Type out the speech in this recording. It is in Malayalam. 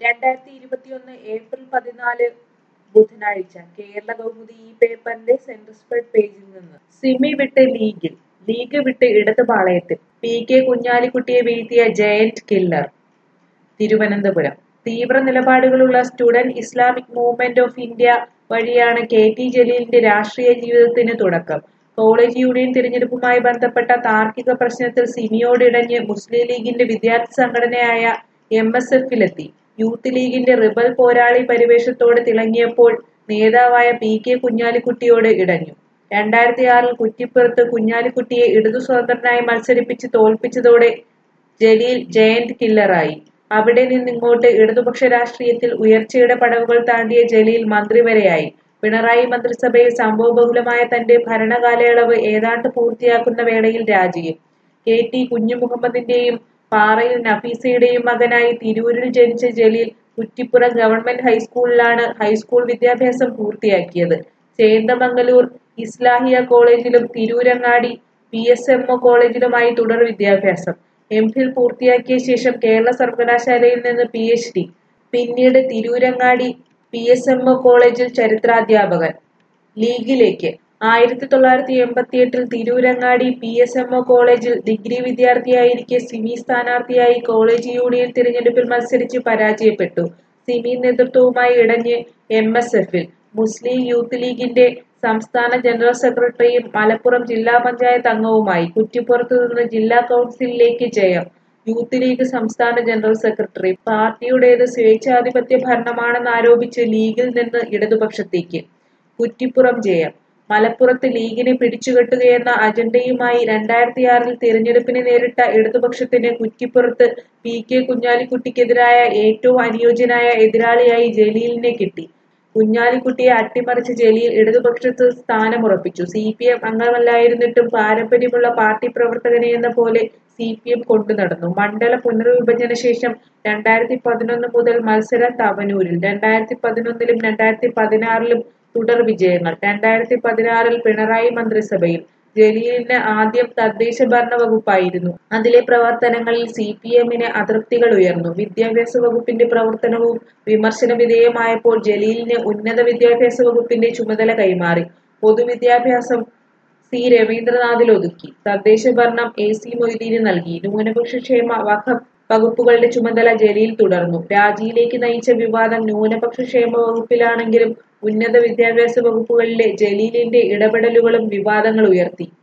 രണ്ടായിരത്തി ഇരുപത്തിയൊന്ന് ഏപ്രിൽ പതിനാല് ബുധനാഴ്ച കേരള കൗമുദി ഈ പേപ്പറിന്റെ സെൻട്രൽ സ്പ്രെഡ് പേജിൽ നിന്ന് സിമി വിട്ട് ലീഗിൽ ലീഗ് വിട്ട് ഇടത് പാളയത്തിൽ പി കെ കുഞ്ഞാലിക്കുട്ടിയെ വീഴ്ത്തിയ ജയന്റ് കില്ലർ തിരുവനന്തപുരം തീവ്ര നിലപാടുകളുള്ള student Islamic movement of India വഴിയാണ് കെ ടി ജലീലിന്റെ രാഷ്ട്രീയ ജീവിതത്തിന് തുടക്കം കോളേജ് യൂണിയൻ തിരഞ്ഞെടുപ്പുമായി ബന്ധപ്പെട്ട താർക്കിക പ്രശ്നത്തിൽ സിമിയോടിടഞ്ഞ് മുസ്ലിം ലീഗിന്റെ വിദ്യാർത്ഥി സംഘടനയായ എം എസ് എഫിലെത്തി യൂത്ത് ലീഗിന്റെ റിബൽ പോരാളി പരിവേഷത്തോടെ തിളങ്ങിയപ്പോൾ നേതാവായ പി കെ കുഞ്ഞാലിക്കുട്ടിയോട് ഇടഞ്ഞു രണ്ടായിരത്തി ആറിൽ കുറ്റിപ്പുറത്ത് കുഞ്ഞാലിക്കുട്ടിയെ ഇടതു സ്വതന്ത്രനായി മത്സരിപ്പിച്ച് തോൽപ്പിച്ചതോടെ ജലീൽ ജയന്റ് കില്ലറായി അവിടെ നിന്നിങ്ങോട്ട് ഇടതുപക്ഷ രാഷ്ട്രീയത്തിൽ ഉയർച്ചയുടെ പടവുകൾ താണ്ടിയ ജലീൽ മന്ത്രി വരെയായി പിണറായി മന്ത്രിസഭയിൽ സംഭവബഹുലമായ തന്റെ ഭരണകാലയളവ് ഏതാണ്ട് പൂർത്തിയാക്കുന്ന വേളയിൽ രാജിയും കെ ടി കുഞ്ഞുമുഹമ്മദിന്റെയും പാറയിൽ നഫീസയുടെയും മകനായി തിരൂരിൽ ജനിച്ച ജലീൽ കുറ്റിപ്പുറം ഗവൺമെന്റ് ഹൈസ്കൂളിലാണ് ഹൈസ്കൂൾ വിദ്യാഭ്യാസം പൂർത്തിയാക്കിയത് ചേന്ദമംഗലൂർ ഇസ്ലാഹിയ കോളേജിലും Tirurangadi P S M O കോളേജിലുമായി തുടർ വിദ്യാഭ്യാസം എം ഫിൽ പൂർത്തിയാക്കിയ ശേഷം കേരള സർവകലാശാലയിൽ നിന്ന് പി എച്ച് ഡി പിന്നീട് Tirurangadi P S M O കോളേജിൽ ചരിത്രാധ്യാപകൻ ലീഗിലേക്ക് ആയിരത്തി തൊള്ളായിരത്തി എൺപത്തി എട്ടിൽ Tirurangadi P S M O കോളേജിൽ ഡിഗ്രി വിദ്യാർത്ഥിയായിരിക്കെ സിമി സ്ഥാനാർത്ഥിയായി കോളേജ് യൂണിയൻ തിരഞ്ഞെടുപ്പിൽ മത്സരിച്ച് പരാജയപ്പെട്ടു സിമി നേതൃത്വവുമായി ഇടഞ്ഞ് എം എസ് എഫിൽ മുസ്ലിം യൂത്ത് ലീഗിന്റെ സംസ്ഥാന ജനറൽ സെക്രട്ടറിയും മലപ്പുറം ജില്ലാ പഞ്ചായത്ത് അംഗവുമായി കുറ്റിപ്പുറത്തു നിന്ന് ജില്ലാ കൗൺസിലിലേക്ക് ജയം യൂത്ത് ലീഗ് സംസ്ഥാന ജനറൽ സെക്രട്ടറി പാർട്ടിയുടേത് സ്വേച്ഛാധിപത്യ ഭരണമാണെന്ന് ആരോപിച്ച് ലീഗിൽ നിന്ന് ഇടതുപക്ഷത്തേക്ക് കുറ്റിപ്പുറം ജയം മലപ്പുറത്ത് ലീഗിനെ പിടിച്ചുകെട്ടുകയെന്ന അജണ്ടയുമായി രണ്ടായിരത്തിയാറിൽ തിരഞ്ഞെടുപ്പിനെ നേരിട്ട ഇടതുപക്ഷത്തിന് കുറ്റിപ്പുറത്ത് പി കെ കുഞ്ഞാലിക്കുട്ടിക്കെതിരായ ഏറ്റവും അനുയോജ്യനായ എതിരാളിയായി ജലീലിനെ കിട്ടി കുഞ്ഞാലിക്കുട്ടിയെ അട്ടിമറിച്ച ജലീൽ ഇടതുപക്ഷത്ത് സ്ഥാനമുറപ്പിച്ചു സി പി എം അംഗമല്ലായിരുന്നിട്ടും പാരമ്പര്യമുള്ള പാർട്ടി പ്രവർത്തകനെ എന്ന പോലെ സി പി എം കൊണ്ടു നടന്നു മണ്ഡല പുനർവിഭജന ശേഷം രണ്ടായിരത്തി പതിനൊന്ന് മുതൽ മത്സരം തവനൂരിൽ രണ്ടായിരത്തി പതിനൊന്നിലും രണ്ടായിരത്തി പതിനാറിലും തുടർ വിജയങ്ങൾ രണ്ടായിരത്തി പതിനാറിൽ പിണറായി മന്ത്രിസഭയിൽ ജലീലിന് ആദ്യം തദ്ദേശ ഭരണ വകുപ്പായിരുന്നു അതിലെ പ്രവർത്തനങ്ങളിൽ സി പി എമ്മിന് അതൃപ്തികൾ ഉയർന്നു വിദ്യാഭ്യാസ വകുപ്പിന്റെ പ്രവർത്തനവും വിമർശന വിധേയമായപ്പോൾ ജലീലിന് ഉന്നത വിദ്യാഭ്യാസ വകുപ്പിന്റെ ചുമതല കൈമാറി പൊതുവിദ്യാഭ്യാസം സി രവീന്ദ്രനാഥിൽ ഒതുക്കി തദ്ദേശ ഭരണം എ സി മൊയ്തീന് നൽകി ന്യൂനപക്ഷ ക്ഷേമ വഖഫ് വകുപ്പുകളുടെ ചുമതല ജലീൽ തുടർന്നു രാജിയിലേക്ക് നയിച്ച വിവാദം ന്യൂനപക്ഷ ക്ഷേമ വകുപ്പിലാണെങ്കിലും ഉന്നത വിദ്യാഭ്യാസ വകുപ്പുകളിലെ ജലീലിന്റെ ഇടപെടലുകളും വിവാദങ്ങൾ ഉയർത്തി